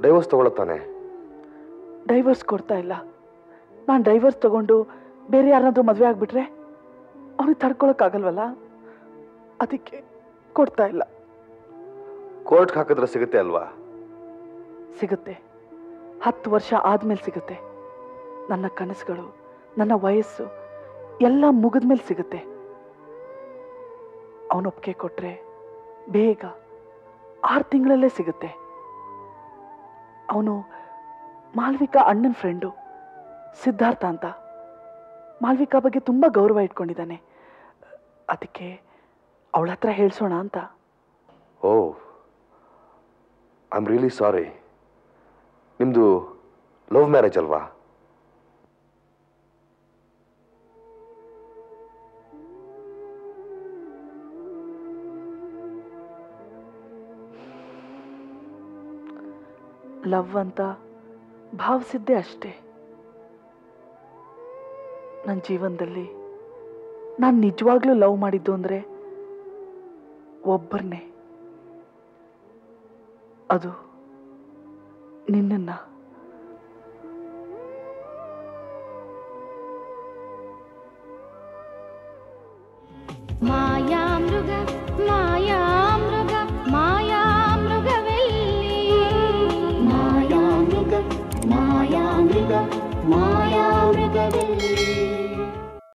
divorce ತಗೊಳತ್ತಾನೆ divorce ಕೊಡ್ತಾ ಇಲ್ಲ ನಾನು ಡೈವರ್ಸ್ ತಗೊಂಡು ಬೇರೆ ಯಾರನ್ನಾದ್ರೂ ಮದುವೆ ಆಗಿಬಿಟ್ರೆ ಅವ್ನಿಗೆ ತಡ್ಕೊಳಕ್ಕಾಗಲ್ವಲ್ಲ ಅದಕ್ಕೆ ಕೊಡ್ತಾ ಇಲ್ಲ ಕೋರ್ಟ್ಗೆ ಹಾಕಿದ್ರೆ ಸಿಗುತ್ತೆ ಅಲ್ವಾ ಸಿಗುತ್ತೆ ಹತ್ತು ವರ್ಷ ಆದ್ಮೇಲೆ ಸಿಗುತ್ತೆ ನನ್ನ ಕನಸುಗಳು ನನ್ನ ವಯಸ್ಸು ಎಲ್ಲ ಮುಗಿದ್ಮೇಲೆ ಸಿಗುತ್ತೆ ಅವನೊಪ್ಪಿಗೆ ಕೊಟ್ರೆ ಬೇಗ ಆರು ತಿಂಗಳಲ್ಲೇ ಸಿಗುತ್ತೆ ಅವನು ಮಾಲ್ವಿಕಾ ಅಣ್ಣನ ಫ್ರೆಂಡು ಸಿದ್ಧಾರ್ಥ ಅಂತ ಮಾಲ್ವಿಕಾ ಬಗ್ಗೆ ತುಂಬ ಗೌರವ ಇಟ್ಕೊಂಡಿದ್ದಾನೆ ಅದಕ್ಕೆ ಅವಳ ಹತ್ರ ಹೇಳ್ಸೋಣ ಅಂತ oh I am really sorry ನಿಮ್ಮದು ಲವ್ ಮ್ಯಾರೇಜ್ ಅಲ್ವಾ ಲವ್ ಅಂತ ಭಾವಿಸಿದ್ದೆ ಅಷ್ಟೇ ನನ್ನ ಜೀವನದಲ್ಲಿ ನಾನು ನಿಜವಾಗ್ಲೂ ಲವ್ ಮಾಡಿದ್ದು ಅಂದರೆ ಒಬ್ಬರನ್ನೇ ಅದು ನಿನ್ನನ್ನು